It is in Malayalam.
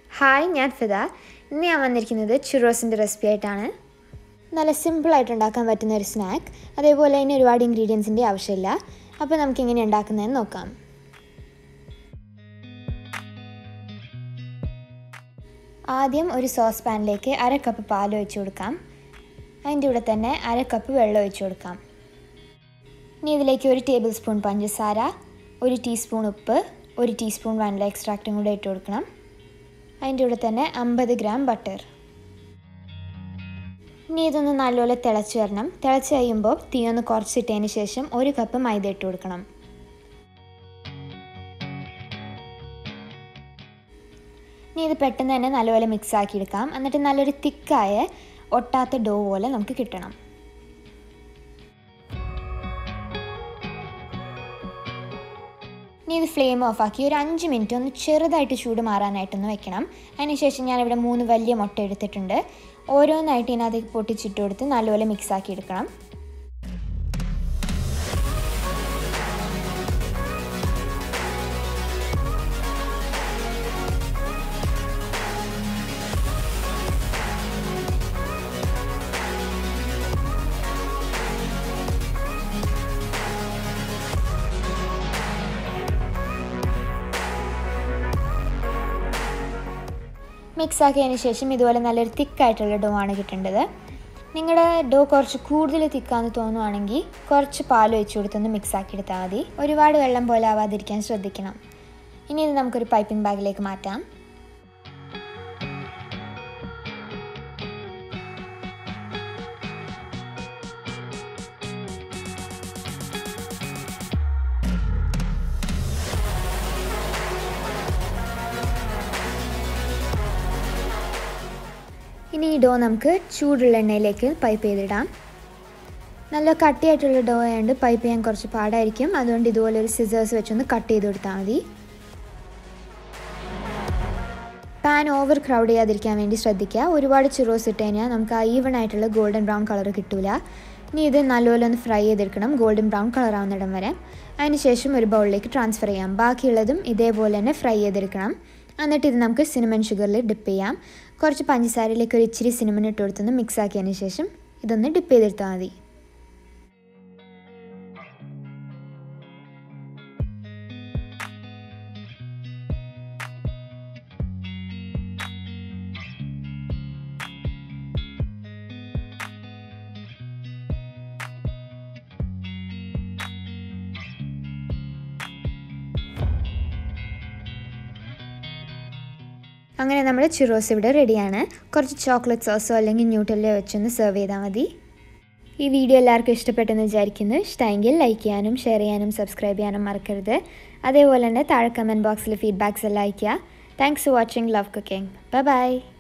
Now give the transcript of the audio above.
ഹായ് ഞാൻ ഫിദ ഇന്ന് ഞാൻ വന്നിരിക്കുന്നത് ചുറോസിൻ്റെ റെസിപ്പി ആയിട്ടാണ് നല്ല സിമ്പിളായിട്ട് ഉണ്ടാക്കാൻ പറ്റുന്ന ഒരു സ്നാക്ക് അതേപോലെ അതിന് ഒരുപാട് ഇൻഗ്രീഡിയൻസിൻ്റെ ആവശ്യമില്ല അപ്പോൾ നമുക്ക് എങ്ങനെ ഉണ്ടാക്കുന്നതെന്ന് നോക്കാം ആദ്യം ഒരു സോസ് പാനിലേക്ക് അര കപ്പ് പാൽ ഒഴിച്ച് കൊടുക്കാം അതിൻ്റെ കൂടെ തന്നെ അര കപ്പ് വെള്ളം ഒഴിച്ച് കൊടുക്കാം ഇനി ഇതിലേക്ക് ഒരു ടേബിൾ സ്പൂൺ പഞ്ചസാര ഒരു ടീസ്പൂൺ ഉപ്പ് ഒരു ടീസ്പൂൺ വാനില എക്സ്ട്രാക്റ്റും കൂടെ ഇട്ട് കൊടുക്കണം അതിൻ്റെ കൂടെ തന്നെ അമ്പത് ഗ്രാം ബട്ടർ ഇനി ഇതൊന്ന് നല്ലപോലെ തിളച്ച് വരണം തിളച്ച് കഴിയുമ്പോൾ തീ ഒന്ന് കുറച്ചിട്ടതിന് ശേഷം ഒരു കപ്പ് മൈദ ഇട്ട് കൊടുക്കണം ഇനി ഇത് പെട്ടെന്ന് തന്നെ നല്ലപോലെ മിക്സ് ആക്കി എടുക്കാം എന്നിട്ട് നല്ലൊരു തിക്കായ ഒട്ടാത്ത ഡോ പോലെ നമുക്ക് കിട്ടണം ഇനി ഇത് ഫ്ലെയിം ഓഫാക്കി ഒരു അഞ്ച് മിനിറ്റ് ഒന്ന് ചെറുതായിട്ട് ചൂട് മാറാനായിട്ടൊന്ന് വെക്കണം അതിനുശേഷം ഞാനിവിടെ മൂന്ന് വലിയ മുട്ട എടുത്തിട്ടുണ്ട് ഓരോന്നായിട്ട് ഇതിനകത്തേക്ക് പൊട്ടിച്ചിട്ട് കൊടുത്ത് നല്ലപോലെ മിക്സ് ആക്കി എടുക്കണം മിക്സ് ആക്കിയതിന് ശേഷം ഇതുപോലെ നല്ലൊരു തിക്കായിട്ടുള്ള ഡോ ആണ് കിട്ടേണ്ടത് നിങ്ങളുടെ ഡോ കുറച്ച് കൂടുതൽ തിക്കാന്ന് തോന്നുവാണെങ്കിൽ കുറച്ച് പാൽ ഒഴിച്ചു കൊടുത്തൊന്ന് മിക്സ് ആക്കി എടുത്താൽ മതി ഒരുപാട് വെള്ളം പോലെ ആവാതിരിക്കാൻ ശ്രദ്ധിക്കണം ഇനി ഇത് നമുക്കൊരു പൈപ്പിംഗ് ബാഗിലേക്ക് മാറ്റാം ഇനി ഈ ഡോ നമുക്ക് ചൂടുള്ള എണ്ണയിലേക്ക് പൈപ്പ് ചെയ്തിടാം നല്ല കട്ടിയായിട്ടുള്ള ഡോ ആയതുകൊണ്ട് പൈപ്പ് ചെയ്യാൻ കുറച്ച് പാടായിരിക്കും അതുകൊണ്ട് ഇതുപോലെ ഒരു സിസേഴ്സ് വെച്ചൊന്ന് കട്ട് ചെയ്ത് കൊടുത്താൽ മതി പാൻ ഓവർ ക്രൗഡ് ചെയ്യാതിരിക്കാൻ വേണ്ടി ശ്രദ്ധിക്കുക ഒരുപാട് ചിറോസ് ഇട്ട് കഴിഞ്ഞാൽ നമുക്ക് ആ ഈവൺ ആയിട്ടുള്ള ഗോൾഡൻ ബ്രൗൺ കളർ കിട്ടില്ല ഇനി ഇത് നല്ലപോലെ ഒന്ന് ഫ്രൈ ചെയ്തെടുക്കണം ഗോൾഡൻ ബ്രൗൺ കളർ ആവുന്നിടം വരെ അതിനുശേഷം ഒരു ബൗളിലേക്ക് ട്രാൻസ്ഫർ ചെയ്യാം ബാക്കിയുള്ളതും ഇതേപോലെ തന്നെ ഫ്രൈ ചെയ്തെടുക്കണം എന്നിട്ട് ഇത് നമുക്ക് സിനിമൻ ഷുഗറിൽ ഡിപ്പ് ചെയ്യാം കുറച്ച് പഞ്ചസാരയിലേക്ക് ഒരു ഇച്ചിരി സിനിമൻ ഇട്ട് കൊടുത്തൊന്ന് മിക്സ് ആക്കിയതിന് ശേഷം ഇതൊന്ന് ഡിപ്പ് ചെയ്തെടുത്താൽ മതി അങ്ങനെ നമ്മുടെ ചിറോസ് ഇവിടെ റെഡിയാണ് കുറച്ച് ചോക്ലേറ്റ് സോസോ അല്ലെങ്കിൽ ന്യൂട്രല്ലോ വെച്ചൊന്ന് സെർവ് ചെയ്താൽ മതി ഈ വീഡിയോ എല്ലാവർക്കും ഇഷ്ടപ്പെട്ടെന്ന് വിചാരിക്കുന്നു ഇഷ്ടമെങ്കിൽ ലൈക്ക് ചെയ്യാനും ഷെയർ ചെയ്യാനും സബ്സ്ക്രൈബ് ചെയ്യാനും മറക്കരുത് അതേപോലെ തന്നെ താഴെ കമൻറ്റ് ബോക്സിൽ ഫീഡ്ബാക്സ് എല്ലാം അയയ്ക്കുക thanks for watching love cooking bye by